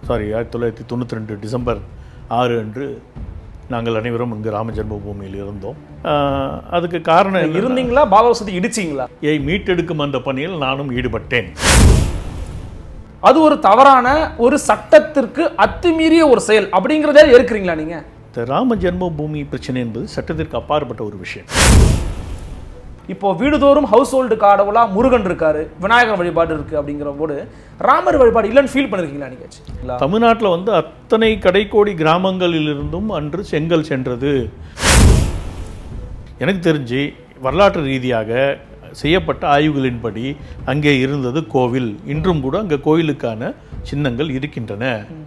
Sorry ஆயிரத்தி தொள்ளாயிரத்தி தொண்ணூற்றி ரெண்டு டிசம்பர் ஆறு அன்று நாங்கள் அனைவரும் இங்கு ராம ஜென்மபூமியில் இருந்தோம் ஆஹ் அதுக்கு காரணம் என்னன்னா, இருந்தீங்களா பாபா மசூதி இடிச்சிங்களா யை மீட்டெடுக்கும் அந்த பணியில் நானும் ஈடுபட்டேன் அது ஒரு தவறான ஒரு சட்டத்திற்கு அத்துமீறிய ஒரு செயல் அப்படிங்கிறதே ஏற்கிறீங்களா நீங்க இந்த ராம ஜென்மபூமி பிரச்சனை என்பது சட்டத்திற்கு அப்பாற்பட்ட ஒரு விஷயம் இப்போ வீடுதோறும் ஹவுஸ் ஹோல்டு கடவுளா முருகன் இருக்காரு விநாயகர் வழிபாடு இருக்கு அப்படிங்கிற போது ராமர் வழிபாடு இல்லைன்னு ஃபீல் பண்ணிருக்கீங்களா நீங்க இல்ல. தமிழ்நாட்டில் வந்து அத்தனை கடைக்கோடி கிராமங்களிலிருந்தும் அன்று செங்கல் சென்றது எனக்கு தெரிஞ்சு வரலாற்று ரீதியாக செய்யப்பட்ட ஆய்வுகளின்படி அங்கே இருந்தது கோவில் இன்றும் கூட அங்கே கோவிலுக்கான சின்னங்கள் இருக்கின்றன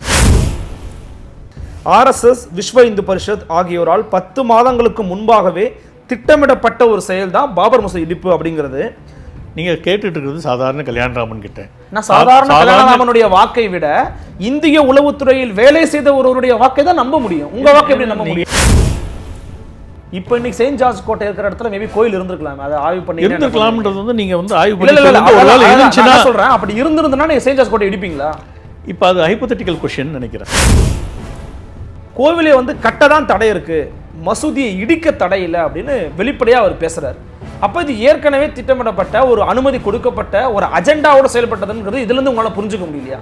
ஆர்எஸ்எஸ் விஸ்வ இந்து பரிஷத் ஆகியோரால் பத்து மாதங்களுக்கு முன்பாகவே திட்டமிடப்பட்ட ஒரு செயல் தான் பாபர் மசூதி இடிப்பு அப்படிங்கிறது நீங்கள் கேட்டுட்டு இருக்கிறது சாதாரண கல்யாணராமன் கிட்ட நான் சாதாரண கல்யாணராமனுடைய வாக்கை விட இந்திய உளவுத்துறையில் வேலை செய்த ஒருவருடைய வாக்கை தான் நம்ப முடியும் உங்க வாக்கை எப்படி நம்ப முடியும் இப்போ இன்னைக்கு செயின்ட் ஜார்ஜ் கோட்டை இருக்கிற இடத்துல மேபி கோயில் இருந்திருக்கலாம் அதை ஆய்வு பண்ணி இருந்திருக்கலாம்ன்றது வந்து நீங்கள் வந்து ஆய்வு இல்ல இல்ல, இல்ல பண்ணி ஒரு அதான், வேளை அதான், இருந்துச்சுன்னா நான் சொல்றேன் அப்படி இருந்திருந்தனா நீங்க செயின்ட் ஜார்ஜ் கோட்டை இடிப்பீங்களா இப்போ அது ஹைப்போதட்டிக்கல் கொஷின் நினைக்கிறேன் கோவிலே வந்து கட்ட தான் தடை இருக்கு மசூதியை இடிக்க தடை இல்லை அப்படின்னு வெளிப்படையா அவர் பேசுறாரு அப்ப இது ஏற்கனவே திட்டமிடப்பட்ட ஒரு அனுமதி கொடுக்கப்பட்ட ஒரு அஜெண்டாவோட செயல்பட்டதுங்கிறது இதுல இருந்து உங்களால புரிஞ்சுக்க முடியலையா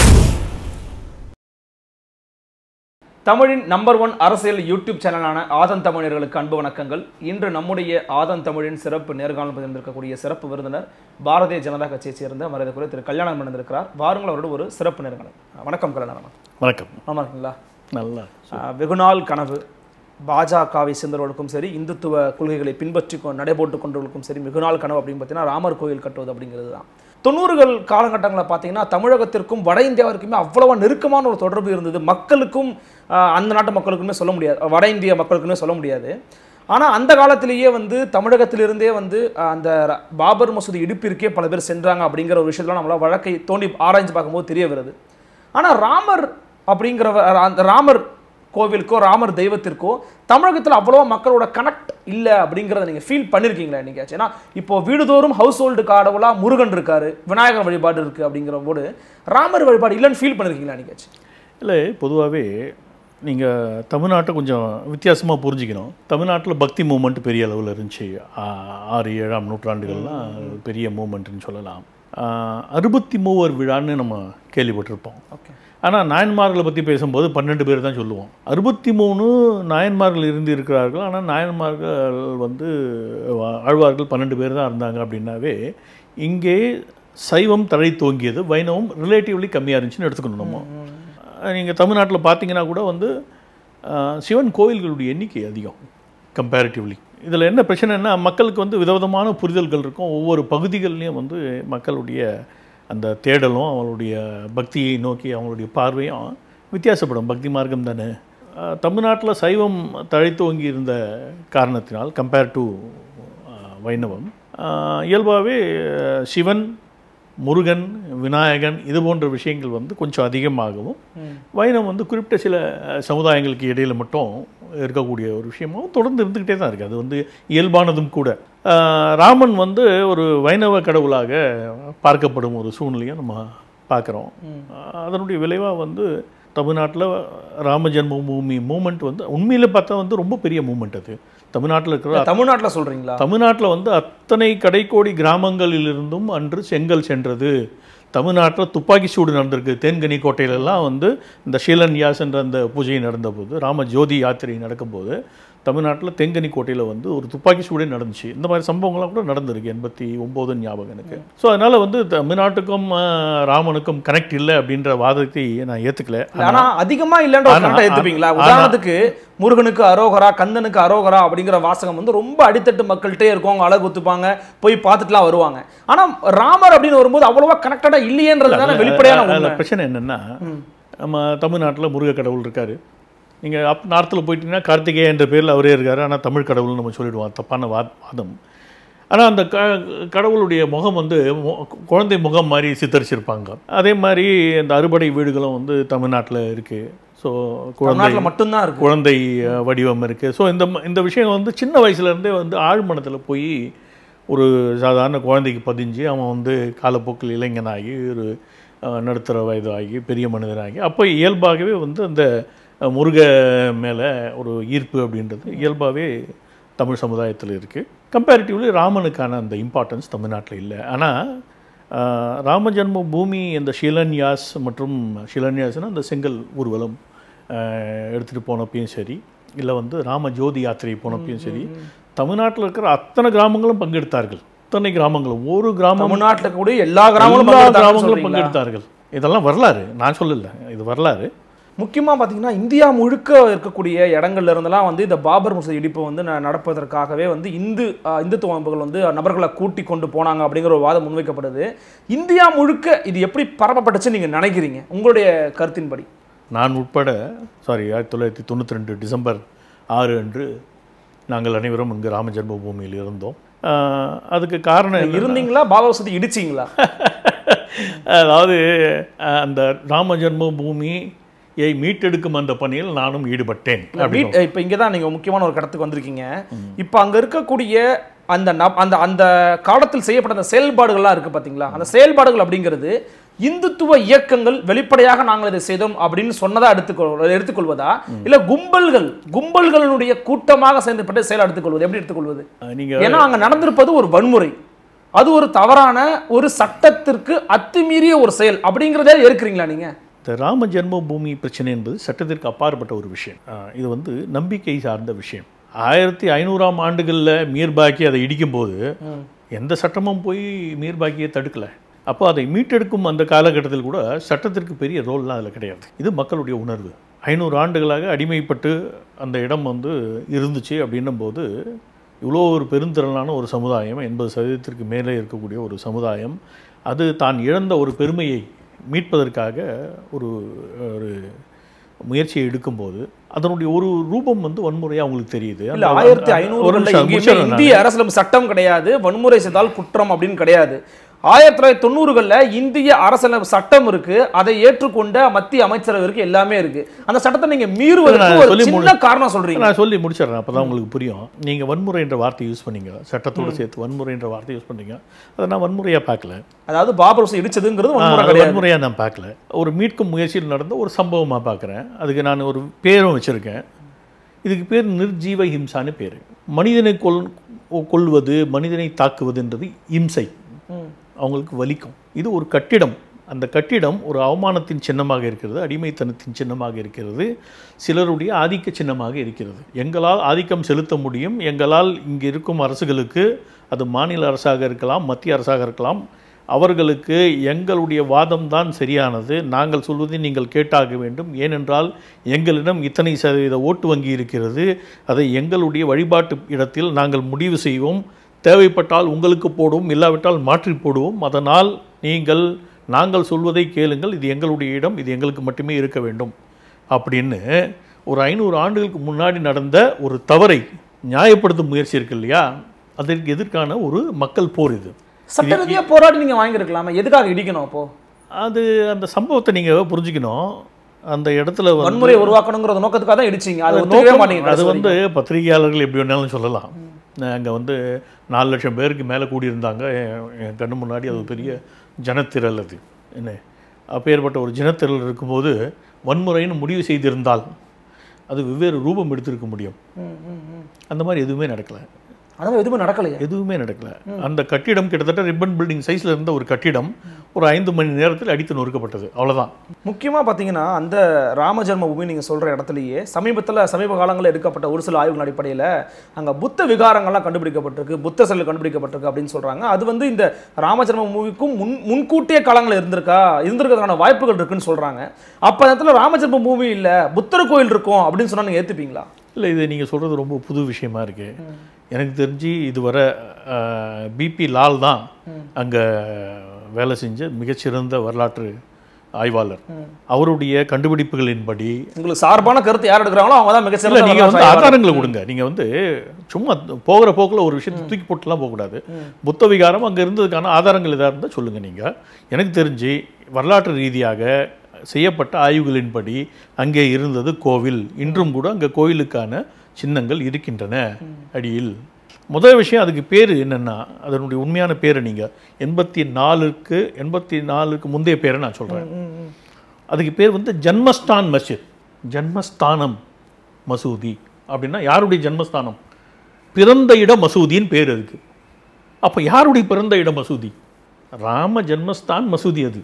தமிழின் நம்பர் ஒன் அரசியல் யூடியூப் சேனலான ஆதன் தமிழர்களுக்கு அன்பு வணக்கங்கள் இன்று நம்முடைய ஆதன் தமிழின் சிறப்பு நேர்காணல் பதிந்திருக்கக்கூடிய சிறப்பு விருந்தினர் பாரதிய ஜனதா கட்சியை சேர்ந்த மரியாதைக்குரிய திரு கல்யாணம் பண்ணிருக்கிறார் வாருங்கள் அவரோட ஒரு சிறப்பு நேர்காணல் வணக்கம் கல்யாணம் வணக்கம் ஆமா இருக்கீங்களா நல்லா ஆஹ் வெகுநாள் கனவு பாஜகவை சேர்ந்தவர்களுக்கும் சரி இந்துத்துவ கொள்கைகளை பின்பற்றி கொ- நடைபோட்டு கொண்டவர்களுக்கும் சரி வெகுநாள் கனவு அப்படின்னு பார்த்தீங்கன்னா ராமர் கோயில் கட்டுவது அப்படிங்கிறது தான் தொண்ணூறுகள் காலகட்டங்களில் பார்த்தீங்கன்னா தமிழகத்திற்கும் வட இந்தியாவிற்குமே அவ்வளவா நெருக்கமான ஒரு தொடர்பு இருந்தது மக்களுக்கும் ஆஹ் அந்த நாட்டு மக்களுக்குமே சொல்ல முடியாது வட இந்திய மக்களுக்குமே சொல்ல முடியாது ஆனால் அந்த காலத்திலேயே வந்து தமிழகத்திலிருந்தே வந்து ஆஹ் அந்த ர- பாபர் மசூதி இடிப்பிற்கே பல பேர் சென்றாங்க அப்படிங்கிற ஒரு விஷயத்தெல்லாம் நம்மளால் வழக்கை தோண்டி ஆராய்ஞ்சு பார்க்கும்போது தெரிய வருது ஆனால் ராமர் அப்படிங்கிற அந்த ராமர் கோவிலுக்கோ ராமர் தெய்வத்திற்கோ தமிழகத்தில் அவ்வளோவா மக்களோட கனெக்ட் இல்லை அப்படிங்கிறத நீங்கள் ஃபீல் பண்ணியிருக்கீங்களா என்னைக்காச்சும் ஏன்னா இப்போ வீடுதோறும் ஹவுஸ் ஹோல்டு கடவுளா முருகன் இருக்காரு விநாயகர் வழிபாடு இருக்குது அப்படிங்கிற போது ராமர் வழிபாடு இல்லைன்னு ஃபீல் பண்ணியிருக்கீங்களா என்னைக்காச்சும் இல்லை பொதுவாகவே நீங்கள் தமிழ்நாட்டை கொஞ்சம் வித்தியாசமாக புரிஞ்சுக்கணும் தமிழ்நாட்டில் பக்தி மூமெண்ட் பெரிய அளவில் இருந்துச்சு ஆ- ஆறு ஏழாம் நூற்றாண்டுகள்லாம் பெரிய மூமெண்ட்னு சொல்லலாம் அறுபத்தி மூவர் விழான்னு நம்ம கேள்விப்பட்டிருப்போம் ஓகே ஆனால் நாயன்மார்களை பற்றி பேசும்போது பன்னெண்டு பேர் தான் சொல்லுவோம் அறுபத்தி மூணு நாயன்மார்கள் இருந்து இருக்கிறார்கள் ஆனால் நாயன்மார்கள் வந்து வா- ஆழ்வார்கள் பன்னெண்டு பேர் தான் இருந்தாங்க அப்படின்னாவே இங்கே சைவம் தழை தோங்கியது வைணவம் ரிலேட்டிவ்லி கம்மியாக இருந்துச்சுன்னு எடுத்துக்கணும் நம்ம நீங்கள் தமிழ்நாட்டில் பார்த்தீங்கன்னா கூட வந்து அஹ், சிவன் கோவில்களுடைய எண்ணிக்கை அதிகம் கம்பேரிட்டிவ்லி இதில் என்ன பிரச்சனைன்னா மக்களுக்கு வந்து விதவிதமான புரிதல்கள் இருக்கும் ஒவ்வொரு பகுதிகள்லையும் வந்து மக்களுடைய அந்த தேடலும் அவங்களுடைய பக்தியை நோக்கி அவங்களுடைய பார்வையும் வித்தியாசப்படும் பக்தி மார்க்கம் தானே தமிழ்நாட்டில் சைவம் தழைத்தோங்கி இருந்த காரணத்தினால் கம்பேர் டு வைணவம் இயல்பாகவே சிவன் முருகன் விநாயகன் இது போன்ற விஷயங்கள் வந்து கொஞ்சம் அதிகமாகவும் வைணவம் வந்து குறிப்பிட்ட சில அஹ், சமுதாயங்களுக்கு இடையில மட்டும் இருக்கக்கூடிய ஒரு விஷயமும் தொடர்ந்து இருந்துக்கிட்டே தான் இருக்குது அது வந்து இயல்பானதும் கூட அஹ், ராமன் வந்து ஒரு வைணவ கடவுளாக பார்க்கப்படும் ஒரு சூழ்நிலையும் நம்ம பார்க்குறோம் அதனுடைய விளைவாக வந்து தமிழ்நாட்டில் ராம ஜென்மபூமி மூமெண்ட் வந்து உண்மையில் பார்த்தா வந்து ரொம்ப பெரிய மூமெண்ட் அது தமிழ்நாட்டில் இருக்கிற தமிழ்நாட்டில் சொல்றீங்களா தமிழ்நாட்டில் வந்து அத்தனை கடைக்கோடி கிராமங்களிலிருந்தும் அன்று செங்கல் சென்றது தமிழ்நாட்டில் துப்பாக்கி சூடு நடந்திருக்கு தேன்கனி கோட்டையிலெல்லாம் வந்து இந்த ஷீலன்யாஸ் என்ற அந்த பூஜை நடந்தபோது ராம ஜோதி யாத்திரை நடக்கும்போது தமிழ்நாட்டில் தேன்கனி கோட்டையில் வந்து ஒரு துப்பாக்கி சூடே நடந்துச்சு இந்த மாதிரி சம்பவங்கள்லாம் கூட நடந்திருக்கு எண்பத்தி ஒம்பது ஞாபகம் எனக்கு ஸோ அதனால் வந்து தமிழ்நாட்டுக்கும் ஆஹ், ராமனுக்கும் கனெக்ட் இல்லை அப்படின்ற வாதத்தை நான் ஏற்றுக்கல ஆனா அதிகமா இல்லைன்ற ஒரு ஆனா- கரெக்டாக எடுத்துப்பீங்களா ஆனா- உதாரணத்துக்கு முருகனுக்கு அரோகரா கந்தனுக்கு அரோகரா அப்படிங்கிற வாசகம் வந்து ரொம்ப அடித்தட்டு மக்கள்கிட்டே இருக்கும் அவங்க அழகு ஒத்துப்பாங்க போய் பார்த்துட்டுலாம் வருவாங்க ஆனா ராமர் அப்படின்னு வரும்போது அவ்வளவா கனெக்டடா இல்லையேன்றது தானே வெளிப்படையான அதுல உண்மை பிரச்சனை என்னன்னா நம்ம தமிழ்நாட்டில் முருக கடவுள் இருக்காரு நீங்கள் அப் நார்த்தில் போயிட்டீங்கன்னா கார்த்திகேய என்ற பேரில் அவரே இருக்காரு ஆனால் தமிழ் கடவுள்னு நம்ம சொல்லிடுவோம் தப்பான வா- வாதம் ஆனால் அந்த க கடவுளுடைய முகம் வந்து மு- குழந்தை முகம் மாதிரி சித்தரிச்சிருப்பாங்க அதே மாதிரி அந்த அறுபடை வீடுகளும் வந்து தமிழ்நாட்டில் இருக்குது ஸோ குழந்தை தமிழ்நாட்டுல மட்டும்தான் இருக்கு குழந்தை அஹ், வடிவம் இருக்குது ஸோ இந்த ம- இந்த விஷயம் வந்து சின்ன வயசுலேருந்தே வந்து ஆழ்மனத்தில் போய் ஒரு சாதாரண குழந்தைக்கு பதிஞ்சு அவன் வந்து காலப்போக்கில் இளைஞனாகி ஒரு அஹ், நடுத்தர வயது ஆகி பெரிய மனிதனாகி அப்போ இயல்பாகவே வந்து அந்த அஹ், முருக மேலே ஒரு ஈர்ப்பு அப்படின்றது இயல்பாகவே தமிழ் சமுதாயத்தில் இருக்குது கம்பேரிட்டிவ்லி ராமனுக்கான அந்த இம்பார்ட்டன்ஸ் தமிழ்நாட்டில் இல்லை ஆனால் ராம ஜன்ம பூமி அந்த ஷிலன்யாஸ் மற்றும் ஷிலன்யாஸ்னால் அந்த செங்கல் ஊர்வலம் எடுத்துகிட்டு போனப்பையும் சரி இல்லை வந்து ராம ஜோதி யாத்திரை போனப்பையும் சரி தமிழ்நாட்டில் இருக்கிற அத்தனை கிராமங்களும் பங்கெடுத்தார்கள் அத்தனை கிராமங்களும் ஒரு கிராமம் தமிழ்நாட்டில் இருக்கக்கூடிய எல்லா கிராமங்களும் எல்லா பங்கெடுத்தாங்கன்னு கிராமங்களும் சொல்றீங்களா? பங்கெடுத்தார்கள் இதெல்லாம் வரலாறு நான் சொல்லல இது வரலாறு முக்கியமாக பார்த்தீங்கன்னா இந்தியா முழுக்க இருக்கக்கூடிய இடங்கள்ல இருந்தெல்லாம் வந்து இந்த பாபர் மசூதி இடிப்பு வந்து ந- நடப்பதற்காகவே வந்து இந்து அஹ், இந்துத்துவ அமைப்புகள் வந்து நபர்களை கூட்டி கொண்டு போனாங்க அப்படிங்கிற ஒரு வாதம் முன்வைக்கப்படுது இந்தியா முழுக்க இது எப்படி பரப்பப்பட்டுச்சு நீங்கள் நினைக்கிறீங்க உங்களுடைய கருத்தின்படி நான் உட்பட சாரி ஆயிரத்தி தொள்ளாயிரத்தி தொண்ணூற்றி ரெண்டு டிசம்பர் ஆறு அன்று நாங்கள் அனைவரும் இங்கு ராம ஜென்மபூமியில் இருந்தோம் ஆஹ் அதுக்கு காரணம் என்ன இருந்தீங்களா பாபர் மசூதி இடிச்சிங்களா அதாவது அஹ், அந்த ராம ஜென்ம பூமியை மீட்டெடுக்கும் அந்த பணியில் நானும் ஈடுபட்டேன் வீட் இப்போ இங்கே தான் நீங்கள் முக்கியமான ஒரு கடத்துக்கு வந்திருக்கீங்க இப்போ அங்கே இருக்கக்கூடிய அந்த நப் அந்த அந்த காலத்தில் செய்யப்பட்ட அந்த செயல்பாடுகள்லாம் இருக்குது பார்த்தீங்களா அந்த செயல்பாடுகள் அப்படிங்கிறது இந்துத்துவ இயக்கங்கள் வெளிப்படையாக நாங்கள் இதை செய்தோம் அப்படின்னு சொன்னதா எடுத்துக்கொள் எடுத்துக்கொள்வதா இல்ல கும்பல்கள் கும்பல்களுடைய கூட்டமாக சேர்ந்துப்பட்ட செயல் எடுத்துக்கொள்வது எப்படி எடுத்துக்கொள்வது நீங்கள் ஏன்னா அங்க நடந்திருப்பது ஒரு வன்முறை அது ஒரு தவறான ஒரு சட்டத்திற்கு அத்துமீறிய ஒரு செயல் அப்படிங்கிறதே இருக்கிறீங்களா நீங்க இந்த ராம ஜென்ம பூமி பிரச்சனை என்பது சட்டத்திற்கு அப்பாற்பட்ட ஒரு விஷயம் ஆஹ் இது வந்து நம்பிக்கை சார்ந்த விஷயம் ஆயிரத்தி ஐநூறாம் ஆண்டுகளில் மீர்பாக்கி அதை இடிக்கும்போது எந்த சட்டமும் போய் மீர்பாக்கியை தடுக்கல அப்போ அதை மீட்டெடுக்கும் அந்த காலகட்டத்தில் கூட சட்டத்திற்கு பெரிய ரோல்லாம் அதில் கிடையாது இது மக்களுடைய உணர்வு ஐநூறு ஆண்டுகளாக அடிமைப்பட்டு அந்த இடம் வந்து இருந்துச்சு அப்படின்னும் போது இவ்வளோ ஒரு பெருந்திரளான ஒரு சமுதாயம் எண்பது சதவீதத்திற்கு மேலே இருக்கக்கூடிய ஒரு சமுதாயம் அது தான் இழந்த ஒரு பெருமையை மீட்பதற்காக ஒரு ஒரு முயற்சியை எடுக்கும்போது அதனுடைய ஒரு ரூபம் வந்து வன்முறையாக அவங்களுக்கு தெரியுது இல்ல அந்த- ஆயிரத்தி ஒரு ஐநூறு நிமிஷம் முடிச்சிடுறேன் நான். இந்திய அரசியலமைப்பு சட்டம் கிடையாது வன்முறை செய்தால் குற்றம் அப்படின்னு கிடையாது ஆயிரத்தி தொள்ளாயிரத்தி தொண்ணூறுகள்ல இந்திய அரசியலமைப்பு சட்டம் இருக்கு அதை ஏற்றுக்கொண்ட மத்திய அமைச்சரவை இருக்கு எல்லாமே இருக்கு அந்த சட்டத்தை நீங்க மீறுவதற்கு நான் ஒரு சொல்லி சின்ன காரணம் சொல்றீங்க நான் சொல்லி முடிச்சிடுறேன் அப்போ தான் உங்களுக்கு புரியும் நீங்கள் வன்முறைன்ற வார்த்தை யூஸ் பண்ணீங்க சட்டத்தோடு சேர்த்து வன்முறைன்ற வார்த்தை யூஸ் பண்ணீங்க அதை நான் வன்முறையாக பார்க்கல அதாவது பாபர் மசூதி இடிச்சதுங்கிறது வன்முறை அது கிடையாது வன்முறையாக நான் பார்க்கல ஒரு மீட்கும் முயற்சியில் நடந்த ஒரு சம்பவமாக பார்க்குறேன் அதுக்கு நான் ஒரு பேரும் வச்சுருக்கேன் இதுக்கு பேர் நிர்ஜீவ ஹிம்சான்னு பேர் மனிதனை கொல் கொல்வது மனிதனை தாக்குவதுன்றது இம்சை ம். அவங்களுக்கு வலிக்கும் இது ஒரு கட்டிடம் அந்த கட்டிடம் ஒரு அவமானத்தின் சின்னமாக இருக்கிறது அடிமைத்தனத்தின் சின்னமாக இருக்கிறது சிலருடைய ஆதிக்க சின்னமாக இருக்கிறது எங்களால் ஆதிக்கம் செலுத்த முடியும் எங்களால் இங்கே இருக்கும் அரசுகளுக்கு அது மாநில அரசாக இருக்கலாம் மத்திய அரசாக இருக்கலாம் அவர்களுக்கு எங்களுடைய வாதம்தான் சரியானது நாங்கள் சொல்வதை நீங்கள் கேட்டாக வேண்டும் ஏனென்றால் எங்களிடம் இத்தனை சதவீத ஓட்டு வங்கி இருக்கிறது அதை எங்களுடைய வழிபாட்டு இடத்தில் நாங்கள் முடிவு செய்வோம் தேவைப்பட்டால் உங்களுக்கு போடுவோம் இல்லாவிட்டால் மாற்றி போடுவோம் அதனால் நீங்கள் நாங்கள் சொல்வதை கேளுங்கள் இது எங்களுடைய இடம் இது எங்களுக்கு மட்டுமே இருக்க வேண்டும் அப்படின்னு ஒரு ஐநூறு ஆண்டுகளுக்கு முன்னாடி நடந்த ஒரு தவறை நியாயப்படுத்தும் முயற்சி இருக்கு இல்லையா அதற்கு எதிர்க்கான ஒரு மக்கள் போர் இது சட்ட ரீதியா போராடி நீங்க வாங்கியிருக்கலாமே எதுக்காக இடிக்கணும் அப்போ அது அந்த சம்பவத்தை நீங்கள் புரிஞ்சுக்கணும் அந்த இடத்துல வந்து வன்முறை உருவாக்கணுங்கிற நோக்கத்துக்காக தான் இடிச்சீங்க அது அது ஒத்துக்கவே நோக்கம் மாட்டீங்க அது கடைசி வந்து பத்திரிகையாளர்கள் எப்படி வேணாலும் சொல்லலாம் அங்கே வந்து நாலு லட்சம் பேருக்கு மேலே கூடியிருந்தாங்க என் என் கண்ணு முன்னாடி அது ஒரு பெரிய ஜனத்திரள் அது என்ன அப்பேற்பட்ட ஒரு ஜனத்திரள் இருக்கும்போது வன்முறைன்னு முடிவு செய்திருந்தால் அது வெவ்வேறு ரூபம் எடுத்திருக்க முடியும் ம், ம், ம். அந்த மாதிரி எதுவுமே நடக்கலை அதான் எதுவுமே நடக்கலையே எதுவுமே நடக்கல அந்த கட்டிடம் கிட்டத்தட்ட ரிப்பன் பில்டிங் சைஸில் இருந்த ஒரு கட்டிடம் ஒரு ஐந்து மணி நேரத்தில் அடித்து நொறுக்கப்பட்டது அவ்வளவுதான் முக்கியமாக பார்த்தீங்கன்னா அந்த ராம ஜென்மபூமி நீங்கள் சொல்கிற இடத்துலையே சமீபத்தில் சமீப காலங்களில் எடுக்கப்பட்ட ஒரு சில ஆய்வுகள் அடிப்படையில் அங்கே புத்த விகாரங்கள்லாம் கண்டுபிடிக்கப்பட்டிருக்கு புத்த சிலை கண்டுபிடிக்கப்பட்டிருக்கு அப்படின்னு சொல்கிறாங்க அது வந்து இந்த ராம ஜென்மபூமிக்கும் முன் முன்கூட்டிய காலங்களில் இருந்திருக்கா இருந்திருக்கிறதுக்கான வாய்ப்புகள் இருக்குன்னு சொல்கிறாங்க அப்போ அந்த இடத்துல ராம ஜென்மபூமி இல்லை புத்தர் கோயில் இருக்கும் அப்படின்னு சொன்னால் நீங்கள் ஏற்றுப்பீங்களா இல்லை இது நீங்கள் சொல்கிறது ரொம்ப புது விஷயமா இருக்கு எனக்கு தெரிஞ்சு இதுவரை பிபி லால் தான் அங்கே வேலை செஞ்ச மிகச்சிறந்த வரலாற்று ஆய்வாளர் அவருடைய கண்டுபிடிப்புகளின்படி உங்களுக்கு சார்பான கருத்து யார் எடுக்கிறாங்களோ அவங்க தான் இல்லை மிகச்சிறந்த நீங்கள் வந்து வரலாற்று ஆய்வாளர். ஆதாரங்களை கொடுங்க நீங்கள் வந்து சும்மா போகிற போக்கில் ஒரு விஷயத்தை தூக்கி போட்டுலாம் போகக்கூடாது புத்த விகாரம் அங்கே இருந்ததுக்கான ஆதாரங்கள் எதாக இருந்தால் சொல்லுங்கள் நீங்கள் எனக்கு தெரிஞ்சு வரலாற்று ரீதியாக செய்யப்பட்ட ஆய்வுகளின்படி அங்கே இருந்தது கோவில் இன்றும் கூட அங்கே கோயிலுக்கான சின்னங்கள் இருக்கின்றன அடியில் முதல் விஷயம் அதுக்கு பேர் என்னென்னா அதனுடைய உண்மையான பேரை நீங்கள் எண்பத்தி நாலுக்கு எண்பத்தி நாலுக்கு முந்தைய பேரை நான் சொல்கிறேன் அதுக்கு பேர் வந்து ஜன்மஸ்தான் மஸ்ஜித் ஜன்மஸ்தானம் மசூதி அப்படின்னா யாருடைய ஜன்மஸ்தானம் பிறந்த இட மசூதின்னு பேர் அதுக்கு அப்போ யாருடைய பிறந்த இட மசூதி ராம ஜன்மஸ்தான் மசூதி அது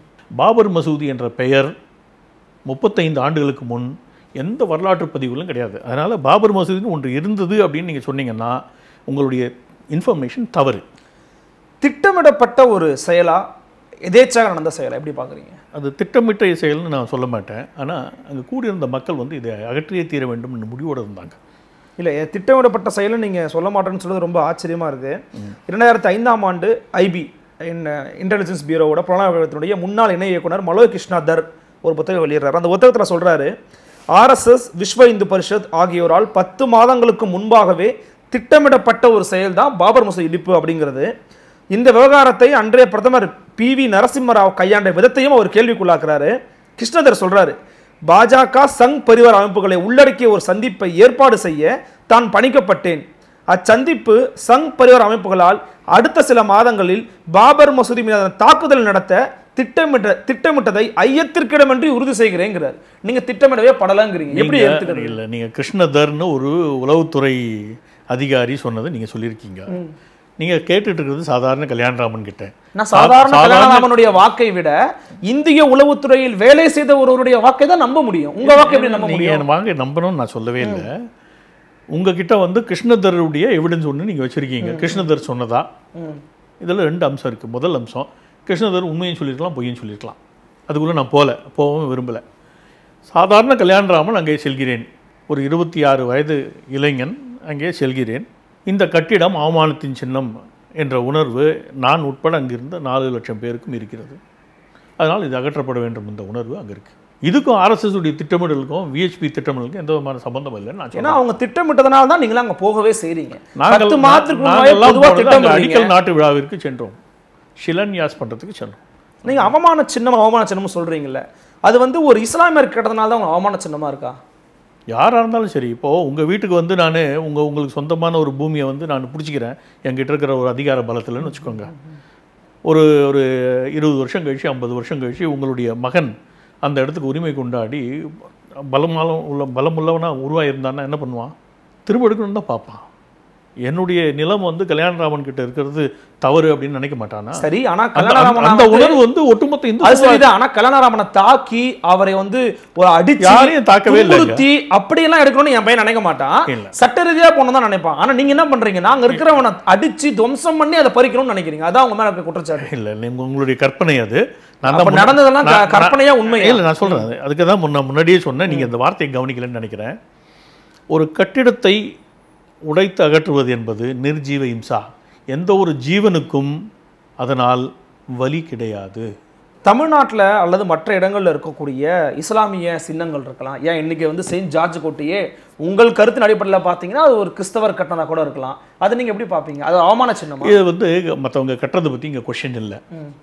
பாபர் மசூதி என்ற பெயர் முப்பத்தைந்து ஆண்டுகளுக்கு முன் எந்த வரலாற்று பதிவுகளும் கிடையாது அதனால் பாபர் மசூதின்னு ஒன்று இருந்தது அப்படின்னு நீங்கள் சொன்னீங்கன்னா உங்களுடைய இன்ஃபர்மேஷன் தவறு திட்டமிடப்பட்ட ஒரு செயலா எதேச்சாக நடந்த செயலா எப்படி பார்க்குறீங்க அது திட்டமிட்ட செயல்னு நான் சொல்ல மாட்டேன் ஆனால் அங்கே கூடியிருந்த மக்கள் வந்து இதை அகற்றியே தீர வேண்டும் என்று முடிவோடு இருந்தாங்க இல்லை திட்டமிடப்பட்ட செயலை நீங்கள் சொல்ல மாட்டேன்னு சொல்றது ரொம்ப ஆச்சரியமாக இருக்குது இரண்டாயிரத்தி ஐந்தாம் ஆண்டு ஐபி இன்டெலிஜென்ஸ் பியூரோவோட புலனாய்வகத்தினுடைய முன்னாள் இணை இயக்குனர் மலோய் கிருஷ்ணா தர் ஒரு புத்தகம் வெளியிடுறாரு அந்த புத்தகத்தில் சொல்கிறாரு ஆர்எஸ்எஸ் விஸ்வ இந்து பரிஷத் ஆகியோரால் பத்து மாதங்களுக்கு முன்பாகவே திட்டமிடப்பட்ட ஒரு செயல் தான் பாபர் மசூதி இடிப்பு அப்படிங்கிறது இந்த விவகாரத்தை அன்றைய பிரதமர் பி வி நரசிம்மராவ் கையாண்ட விதத்தையும் அவர் கேள்விக்குள்ளாக்குறாரு கிருஷ்ணதர் சொல்றாரு பாஜக சங் பரிவார அமைப்புகளை உள்ளடக்கிய ஒரு சந்திப்பை ஏற்பாடு செய்ய தான் பணிக்கப்பட்டேன் அச்சந்திப்பு சங் பரிவார அமைப்புகளால் அடுத்த சில மாதங்களில் பாபர் மசூதி மீதான தாக்குதல் நடத்த திட்டமிட்ட திட்டமிட்டதை ஐயத்திற்கிடமின்றி உறுதி செய்கிறேங்கிறார் நீங்க திட்டமிடவே படலங்கிறீங்க எப்படி எடுத்துக்கிறது இல்லை நீங்கள் கிருஷ்ணதர்னு ஒரு உளவுத்துறை அதிகாரி சொன்னதை நீங்கள் சொல்லியிருக்கீங்க நீங்கள் கேட்டுட்டு இருக்கிறது சாதாரண கல்யாணராமன் கிட்ட நான் சாதாரண கல்யாணராமனுடைய வாக்கை விட இந்திய உளவுத்துறையில் வேலை செய்த ஒருவருடைய வாக்கை தான் நம்ப முடியும் உங்க வாக்கை எப்படி நம்ப முடியும் நீங்கள் வாங்க நம்பணும்னு நான் சொல்லவே இல்லை உங்ககிட்ட வந்து கிருஷ்ணதருடைய எவிடன்ஸ் ஒன்று நீங்கள் வச்சுருக்கீங்க கிருஷ்ணதர் சொன்னதா ம். இதில் ரெண்டு அம்சம் இருக்குது முதல் அம்சம் கிருஷ்ணதர் உண்மையும் சொல்லியிருக்கலாம் பொய்யும் சொல்லியிருக்கலாம் அதுக்குள்ளே நான் போகல போகவும் விரும்பலை சாதாரண கல்யாணராமன் அங்கே செல்கிறேன் ஒரு இருபத்தி ஆறு வயது இளைஞன் அங்கே செல்கிறேன் இந்த கட்டிடம் அவமானத்தின் சின்னம் என்ற உணர்வு நான் உட்பட அங்கிருந்த நாலு லட்சம் பேருக்கும் இருக்கிறது அதனால் இது அகற்றப்பட வேண்டும் என்ற உணர்வு அங்கே இருக்குது இதுக்கும் ஆர்எஸ்எஸ் உடைய திட்டமிடலுக்கும் விஹெச்பி திட்டமிடலுக்கும் எந்த விதமான சம்பந்தம் இல்லைன்னு நான் ஏன்னா அவங்க திட்டமிட்டதனால தான் நீங்க அங்க போகவே செய்றீங்க நாங்கள் பத்து மாதத்துக்கு முன்னாடியே நாங்கள்லாம் பொதுவா போனது திட்டம் அங்கே போடுறீங்க. அடிக்கல் நாட்டு விழாவிற்கு சென்றோம் ஷிலன்யாஸ் பண்ணுறதுக்கு சென்றோம் நீங்க அவமான சின்னம் அவமான சின்னம்னு சொல்றீங்கல்ல அது வந்து ஒரு இஸ்லாமியர் கேட்டதுனால தான் அவங்க அவமான சின்னமா இருக்கா யாராக இருந்தாலும் சரி இப்போது உங்கள் வீட்டுக்கு வந்து நான் உங்கள் உங்களுக்கு சொந்தமான ஒரு பூமியை வந்து நான் பிடிச்சிக்கிறேன் என்கிட்ட இருக்கிற ஒரு அதிகார பலத்தில்னு வச்சுக்கோங்க ஒரு ஒரு இருபது வருஷம் கழிச்சு ஐம்பது வருஷம் கழிச்சு உங்களுடைய மகன் அந்த இடத்துக்கு உரிமை கொண்டாடி பலமாலம் உள்ள பலமுள்ளவனா உருவாயிருந்தான்னா என்ன பண்ணுவான் திரும்ப எடுக்கணும்னு தான் பார்ப்பான் என்னுடைய நிலம் வந்து கல்யாணராமன் கிட்ட இருக்கிறது தவறு அப்படின்னு நினைக்க மாட்டானா சரி ஆனா அந்த- அந்த- கல்யாணராமன் அந்த உணர்வு வந்து ஒட்டுமொத்த இந்து அது சரிதான் ஆனா கல்யாணராமனை தாக்கி அவரை வந்து ஒரு அடிச்சு யாரையும் தாக்கவே இல்லைங்க. துன்புறுத்தி அப்படியெல்லாம் எடுக்கணும்னு என் பையன் நினைக்க மாட்டான் இல்ல. சட்ட ரீதியா போனதான் நினைப்பான் ஆனா நீங்க என்ன பண்றீங்க நாங்க இருக்கிறவனை அடிச்சு துவம்சம் பண்ணி அதை பறிக்கணும்னு நினைக்கிறீங்க அதான் உங்க மேல இருக்க குற்றச்சாட்டு இல்லை நீங்க- உங்களுடைய கற்பனை அது நான் அப்ப தான் முன்ன- நடந்ததெல்லாம் க- நான்- நான்- கற்பனையா உண்மையா? இல்லை நான் சொல்கிறேன் அதுக்கு தான் முன்ன முன்னாடியே சொன்னேன் நீங்கள் இந்த வார்த்தையை கவனிக்கலன்னு நினைக்கிறேன் ஒரு கட்டிடத்தை உடைத்து அகற்றுவது என்பது நிர்ஜீவ இம்சா எந்த ஒரு ஜீவனுக்கும் அதனால் வலி கிடையாது தமிழ்நாட்டுல அல்லது மற்ற இடங்கள்ல இருக்கக்கூடிய இஸ்லாமிய சின்னங்கள் இருக்கலாம் ஏன் இன்னைக்கு வந்து செயின்ட் ஜார்ஜ் கோட்டையே உங்கள் கருத்தின் அடிப்படையில் பார்த்தீங்கன்னா அது ஒரு கிறிஸ்தவர் கட்டணா கூட இருக்கலாம் அது நீங்க எப்படி பார்ப்பீங்க அது அவமான சின்னமா இது வந்து மற்றவங்க கட்டுறதை பற்றி இங்கே கொஷின் இல்லை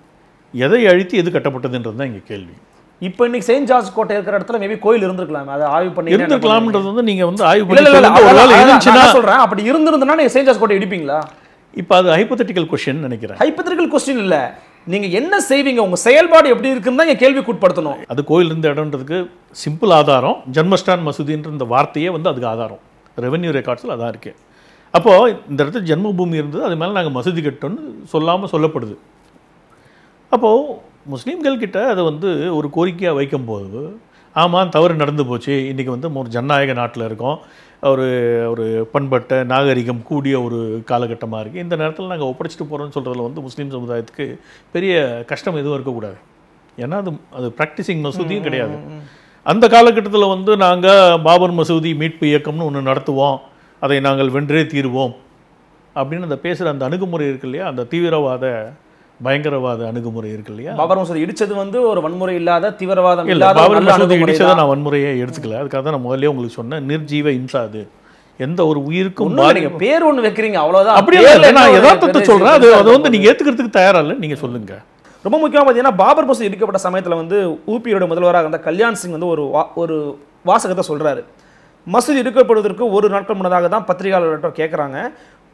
எதை அழித்து எது கட்டப்பட்டதுன்றது தான் இங்கே கேள்வி இப்போ இன்னைக்கு செயின்ட் ஜார்ஜ் கோட்டை இருக்கிற இடத்துல மேபி கோயில் இருந்திருக்கலாம் அதை ஆய்வு பண்ணி இருந்திருக்கலாம்ன்றது வந்து நீங்கள் வந்து ஆய்வு இல்ல பண்ணி இல்ல இல்ல சொல்லுங்க. ஒருவேளை அதான் இருந்துச்சுன்னா நான் சொல்றேன் அப்படி இருந்திருந்தனா நீங்க செயின்ட் ஜார்ஜ் கோட்டை இடிப்பீங்களா இப்போ அது ஹைப்போதட்டிக்கல் கொஷின் நினைக்கிறேன் ஹைப்பத்திரிக்கல் கொஸ்டின் இல்ல நீங்க என்ன செய்வீங்க உங்க செயல்பாடு எப்படி இருக்குன்னு தான் இங்க கேள்விக்குட்படுத்தணும் அது கோயில் இருந்த இடம்ன்றதுக்கு சிம்பிள் ஆதாரம் ஜன்மஸ்டான் மசூதின்ற இந்த வார்த்தையே வந்து அதுக்கு ஆதாரம் ரெவென்யூ ரெக்கார்ட்ஸில் அதான் இருக்கு அப்போது இந்த இடத்துல ஜென்மபூமி இருந்தது அது மேலே நாங்கள் மசூதி கட்டோம்னு சொல்லாமல் சொல்லப்படுது அப்போது முஸ்லீம்கள் கிட்ட அதை வந்து ஒரு கோரிக்கையாக வைக்கும்போது ஆமாம் தவறு நடந்து போச்சு இன்றைக்கி வந்து ஒரு ஜனநாயக நாட்டில் இருக்கோம் ஒரு ஒரு பண்பட்ட நாகரிகம் கூடிய ஒரு காலகட்டமாக இருக்குது இந்த நேரத்தில் நாங்கள் ஒப்படைச்சிட்டு போகிறோம்னு சொல்கிறதுல வந்து முஸ்லீம் சமுதாயத்துக்கு பெரிய கஷ்டம் எதுவும் இருக்கக்கூடாது ஏன்னா அது அது ப்ராக்டிசிங் மசூதியும் கிடையாது அந்த காலகட்டத்தில் வந்து நாங்கள் பாபர் மசூதி மீட்பு இயக்கம்னு ஒன்று நடத்துவோம் அதை நாங்கள் வென்றே தீருவோம் அப்படின்னு அந்த பேசுகிற அந்த அணுகுமுறை இருக்கு இல்லையா அந்த தீவிரவாத பயங்கரவாத அணுகுமுறை இருக்கு இல்லையா பாபர் மசூதி இடிச்சது வந்து ஒரு வன்முறை இல்லாத தீவிரவாதம் இல்ல இல்லாத ஒரு பாபர் நல்ல மசூதி அணுகுமுறை இடிச்சதை தான். நான் வன்முறையை எடுத்துக்கல அதுக்காக தான் நான் முதல்லயே உங்களுக்கு சொன்னேன் நிர்ஜீவ இம்சா அது எந்த ஒரு உயிருக்கும் ஒண்ணும் இல்ல, நீங்க பேர் ஒண்ணு வைக்கிறீங்க அவ்வளவுதான் அப்படி பேர்ல இல்லை என்ன நான் ஒரு யதார்த்தத்தை பெரிய சொல்றேன் அது விஷயம் அதை வந்து நீங்க ஏத்துக்கிறதுக்கு தயாரா இல்லை நீங்க சொல்லுங்க ரொம்ப முக்கியமா பார்த்தீங்கன்னா பாபர் மசூதி இடிக்கப்பட்ட சமயத்துல வந்து ஊபியோட முதல்வராக இருந்த கல்யாண் சிங் வந்து ஒரு வா- ஒரு வாசகத்தை சொல்றாரு மசூதி இடிக்கப்படுவதற்கு ஒரு நாட்கள் முன்னதாக தான் பத்திரிகையாளர்கிட்ட கேட்குறாங்க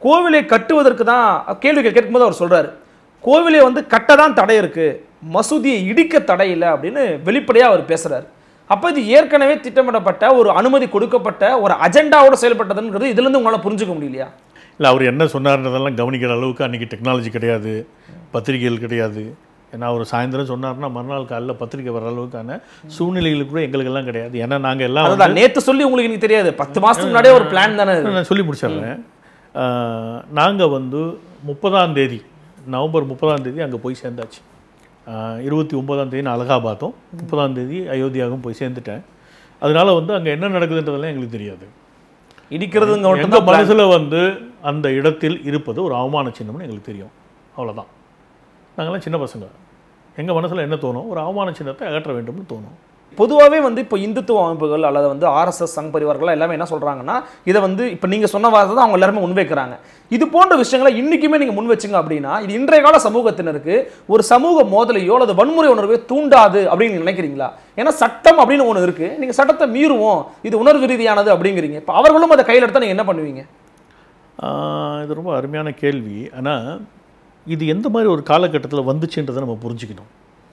கோவிலை கட்டுவதற்கு தான் கேள்விகள் கேட்கும்போது அவர் சொல்றாரு கோவிலை வந்து கட்ட தான் தடை இருக்கு மசூதியை இடிக்க தடை இல்லை அப்படின்னு வெளிப்படையா அவர் பேசுறாரு அப்ப இது ஏற்கனவே திட்டமிடப்பட்ட ஒரு அனுமதி கொடுக்கப்பட்ட ஒரு அஜெண்டாவோட செயல்பட்டதுங்கிறது இதுல இருந்து உங்களால புரிஞ்சுக்க முடியலையா இல்லை அவர் என்ன சொன்னார்ன்றதெல்லாம் கவனிக்கிற அளவுக்கு அன்றைக்கி டெக்னாலஜி கிடையாது பத்திரிகைகள் கிடையாது ஏன்னா அவர் சாயந்தரம் சொன்னார்னா மறுநாள் காலையில் பத்திரிக்கை வர அளவுக்கான சூழ்நிலைகள் கூட எங்களுக்கெல்லாம் கிடையாது ஏன்னா நாங்கள் எல்லாம் வந்து- அதுதான் நேத்து சொல்லி உங்களுக்கு இன்னைக்கு தெரியாது பத்து மாசத்துக்கு முன்னாடியே ஒரு பிளான் தானே இது. நான் சொல்லி முடிச்சிடுறேன் நாங்கள் வந்து முப்பதாம் தேதி நவம்பர் முப்பதாம் தேதி அங்கே போய் சேர்ந்தாச்சு ஆஹ் இருபத்தி ஒன்பதாம் தேதி நான் அலகாபாத்தும் முப்பதாம் தேதி அயோத்தியாவும் போய் சேர்ந்துட்டேன் அதனால வந்து அங்கே என்ன நடக்குதுன்றதெல்லாம் எங்களுக்கு தெரியாது இடிக்கிறதுங்க மட்டும் எங்கள் மனசில் வந்து அந்த இடத்தில் இருப்பது ஒரு அவமான சின்னம்னு எங்களுக்கு தெரியும் அவ்வளவுதான் நாங்கள்லாம் சின்ன பசங்க எங்கள் மனசில் என்ன தோணும் ஒரு அவமான சின்னத்தை அகற்ற வேண்டும்னு தோணும் பொதுவாகவே வந்து இப்போ இந்துத்துவ அமைப்புகள் அல்லது வந்து ஆர்எஸ்எஸ் சங் பரிவார்கள் எல்லாமே என்ன சொல்றாங்கன்னா இதை வந்து இப்போ நீங்க சொன்ன வார்த்தை தான் அவங்க எல்லாருமே முன்வைக்கிறாங்க இது போன்ற விஷயங்களை இன்னைக்குமே நீங்க முன் வச்சீங்க அப்படின்னா இது இன்றைய கால சமூகத்தினருக்கு ஒரு சமூக மோதலையோ அல்லது வன்முறை உணர்வையோ தூண்டாது அப்படின்னு நீங்க நினைக்கிறீங்களா ஏன்னா சட்டம் அப்படின்னு ஒன்று இருக்கு நீங்க சட்டத்தை மீறுவோம் இது உணர்வு ரீதியானது அப்படிங்கிறீங்க இப்போ அவர்களும் அதை கையில் எடுத்தா நீங்க என்ன பண்ணுவீங்க ஆஹ் இது ரொம்ப அருமையான கேள்வி ஆனால் இது எந்த மாதிரி ஒரு காலகட்டத்தில் வந்துச்சுன்றதை நம்ம புரிஞ்சுக்கணும்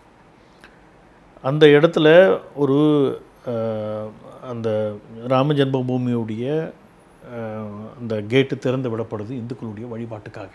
அந்த இடத்துல ஒரு ஆஹ், அந்த ராம ஜென்மபூமியுடைய ஆஹ், அந்த கேட்டு திறந்து விடப்படுது இந்துக்களுடைய வழிபாட்டுக்காக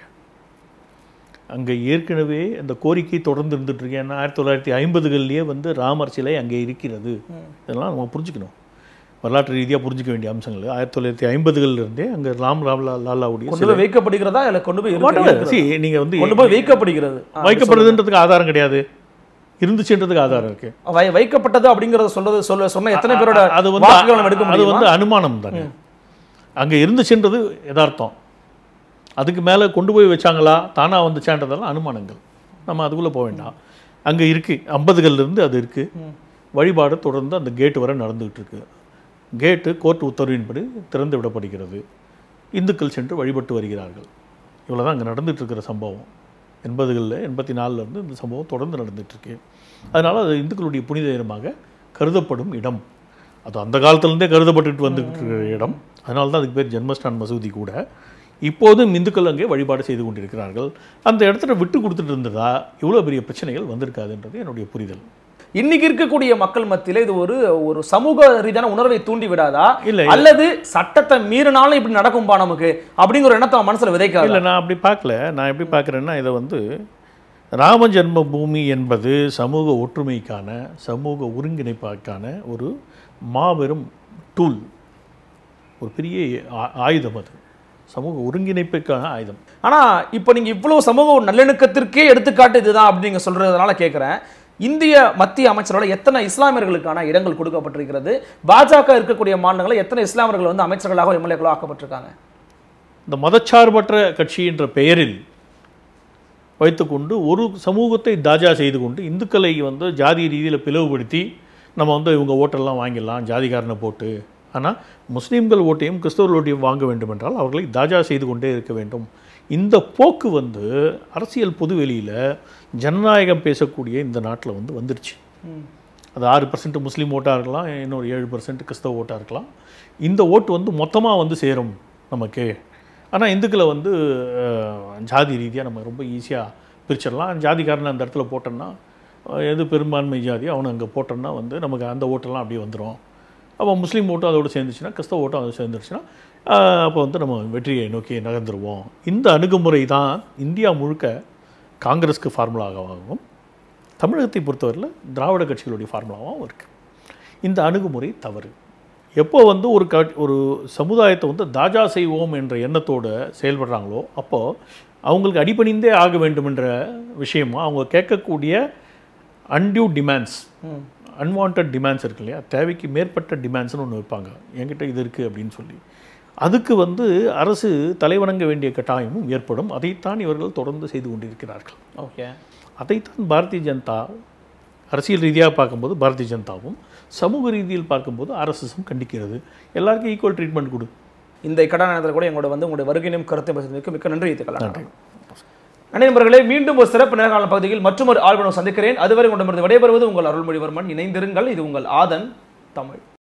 அங்கே ஏற்கனவே அந்த கோரிக்கை தொடர்ந்து இருந்துட்டு இருக்கு ஏன்னா ஆயிரத்தி தொள்ளாயிரத்தி ஐம்பதுகள்லேயே வந்து ராமர் சிலை அங்கே இருக்கிறது இதெல்லாம் நம்ம புரிஞ்சுக்கணும் வரலாற்று ரீதியாக புரிஞ்சுக்க வேண்டிய அம்சங்கள் ஆயிரத்தி தொள்ளாயிரத்தி ஐம்பதுகள்ல இருந்தே அங்கே ராம் ராம் லா- லாலாவுடைய கொண்டு போய் வைக்கப்படுகிறதா இல்லை கொண்டு போய் இருக்கு- Whatever. இருக்கிறதா? See, நீங்க வந்து கொண்டு போய் வைக்கப்படுகிறது ஆ, வைக்கப்படுதுன்றதுக்கு ஆதாரம் கிடையாது இருந்துச்சுன்றதுக்கு ஆதாரம் இருக்கு வை- வைக்கப்பட்டது அப்படிங்கறத சொல்றது சொல்ல சொன்ன எத்தனை பேரோட அது வந்து வாக்குகளை நம்ம எடுக்க அது முடியுமா வந்து அனுமானம் தானே அங்க இருந்துச்சுன்றது யதார்த்தம் அதுக்கு மேல கொண்டு போய் வச்சாங்களா தானா வந்துச்சான்றதெல்லாம் அனுமானங்கள் நம்ம அதுக்குள்ள போக வேண்டாம் அங்க இருக்கு ஐம்பதுகள்ல இருந்து அது இருக்கு வழிபாடு தொடர்ந்து அந்த கேட் வரை நடந்துகிட்டு இருக்கு கேட்டு கோர்ட் உத்தரவின்படி திறந்து விடப்படுகிறது இந்துக்கள் சென்று வழிபட்டு வருகிறார்கள் இவ்வளவுதான் அங்கே நடந்துட்டு இருக்கிற சம்பவம் எண்பதுகளில் எண்பத்தி நாலுல இருந்து இந்த சம்பவம் தொடர்ந்து நடந்துட்டு இருக்கு அதனால அது இந்துக்களுடைய புனித இடமாக கருதப்படும் இடம் அது அந்த காலத்துலேருந்தே கருதப்பட்டுட்டு வந்துகிட்டு இருக்கிற இடம் அதனால தான் அதுக்கு பேர் ஜென்மஸ்டான் மசூதி கூட இப்போதும் இந்துக்கள் அங்கே வழிபாடு செய்து கொண்டிருக்கிறார்கள் அந்த இடத்துல விட்டு கொடுத்துட்டு இருந்ததா இவ்வளோ பெரிய பிரச்சனைகள் வந்திருக்காதுன்றது என்னுடைய புரிதல் இன்னைக்கு இருக்கக்கூடிய மக்கள் மத்தியில இது ஒரு ஒரு சமூக ரீதியான உணர்வை தூண்டி விடாதா இல்லை அல்லது சட்டத்தை மீறினாலும் இப்படி நடக்கும்பா நமக்கு அப்படிங்கிற ஒரு எண்ணத்தை அவன் மனசுல விதைக்காது இல்லை நான் அப்படி பார்க்கல நான் எப்படி பார்க்குறேன்னா இதை வந்து ராம ஜென்ம பூமி என்பது சமூக ஒற்றுமைக்கான சமூக ஒருங்கிணைப்பாக்கான ஒரு மாபெரும் டூல் ஒரு பெரிய ஆ- ஆயுதம் அது சமூக ஒருங்கிணைப்புக்கான ஆயுதம் ஆனா இப்போ நீங்க இவ்வளவு சமூக நல்லிணக்கத்திற்கே எடுத்துக்காட்டு இதுதான் அப்படின்னு நீங்க சொல்றதுனால கேட்கிறேன் இந்திய மத்திய அமைச்சரோட எத்தனை இஸ்லாமியர்களுக்கான இடங்கள் கொடுக்கப்பட்டிருக்கிறது பாஜக இருக்கக்கூடிய மாநிலங்களில் எத்தனை இஸ்லாமியர்கள் வந்து அமைச்சர்களாக எம்எல்ஏக்களோ ஆக்கப்பட்டிருக்காங்க இந்த மதச்சார்பற்ற கட்சி என்ற பெயரில் வைத்துக்கொண்டு ஒரு சமூகத்தை தாஜா செய்து கொண்டு இந்துக்களை வந்து ஜாதி ரீதியில் பிளவுபடுத்தி நம்ம வந்து இவங்க ஓட்டெல்லாம் வாங்கிடலாம் ஜாதிகாரனை போட்டு ஆனால் முஸ்லீம்கள் ஓட்டையும் கிறிஸ்தவர்கள் ஓட்டையும் வாங்க வேண்டும் என்றால் அவர்களை தாஜா செய்து கொண்டே இருக்க வேண்டும் இந்த போக்கு வந்து அரசியல் பொதுவெளியில் ஜனநாயகம் பேசக்கூடிய இந்த நாட்டில் வந்து வந்துருச்சு அது ஆறு பர்சன்ட் முஸ்லீம் ஓட்டாக இருக்கலாம் இன்னொரு ஏழு பர்சன்ட் கிறிஸ்தவ ஓட்டாக இருக்கலாம் இந்த ஓட்டு வந்து மொத்தமாக வந்து சேரும் நமக்கு ஆனால் இந்துக்களை வந்து அஹ், ஜாதி ரீதியாக நம்ம ரொம்ப ஈஸியாக பிரிச்சிடலாம் ஜாதிக்காரனை அந்த இடத்துல போட்டோன்னா அஹ், எது பெரும்பான்மை ஜாதி அவனை அங்கே போட்டோன்னா வந்து நமக்கு அந்த ஓட்டெல்லாம் அப்படியே வந்துடும் அப்போ முஸ்லீம் ஓட்டும் அதோடு சேர்ந்துச்சுன்னா கிறிஸ்தவ ஓட்டும் அது சேர்ந்துருச்சுன்னா அஹ், அப்போ வந்து நம்ம வெற்றியை நோக்கி நகர்ந்துருவோம் இந்த அணுகுமுறை தான் இந்தியா முழுக்க காங்கிரஸ்க்கு ஃபார்முலாவாகவும் தமிழகத்தை பொறுத்தவரையில் திராவிட கட்சிகளுடைய ஃபார்முலாவாகவும் இருக்குது இந்த அணுகுமுறை தவறு எப்போ வந்து ஒரு க ஒரு சமுதாயத்தை வந்து தாஜா செய்வோம் என்ற எண்ணத்தோடு செயல்படுறாங்களோ அப்போது அவங்களுக்கு அடிபணிந்தே ஆக வேண்டும் என்ற விஷயமா அவங்க கேட்கக்கூடிய அன்டியூ டிமாண்ட்ஸ் அன்வான்ட் டிமாண்ட்ஸ் இருக்கு இல்லையா தேவைக்கு மேற்பட்ட டிமாண்ட்ஸ்னு ஒன்று வைப்பாங்க என்கிட்ட இது இருக்குது அப்படின்னு சொல்லி அதுக்கு வந்து அரசு தலைவணங்க வேண்டிய கட்டாயமும் ஏற்படும் அதைத்தான் இவர்கள் தொடர்ந்து செய்து கொண்டிருக்கிறார்கள் ஓகே அதைத்தான் பாரதிய ஜனதா அரசியல் ரீதியாக பார்க்கும்போது பாரதிய ஜனதாவும் சமூக ரீதியில் பார்க்கும்போது ஆர்எஸ்எஸும் கண்டிக்கிறது எல்லாருக்கும் ஈக்குவல் ட்ரீட்மெண்ட் கொடு இந்த இக்கட்டான நேரத்தில் கூட எங்களோட வந்து உங்களுடைய வருகையிலும் கருத்தை பேசுவதற்கு மிக்க நன்றி வைத்துக்கலாம் நன்றி நண்பர்களே மீண்டும் ஒரு சிறப்பு நேர்காணல் பகுதியில் மற்றொரு ஆழ்வனம் சந்திக்கிறேன் அதுவரை உங்களிடமிருந்து விடைபெறுவது உங்கள் அருள்மொழிவர்மன் இணைந்திருங்கள் இது உங்கள் ஆதன் தமிழ்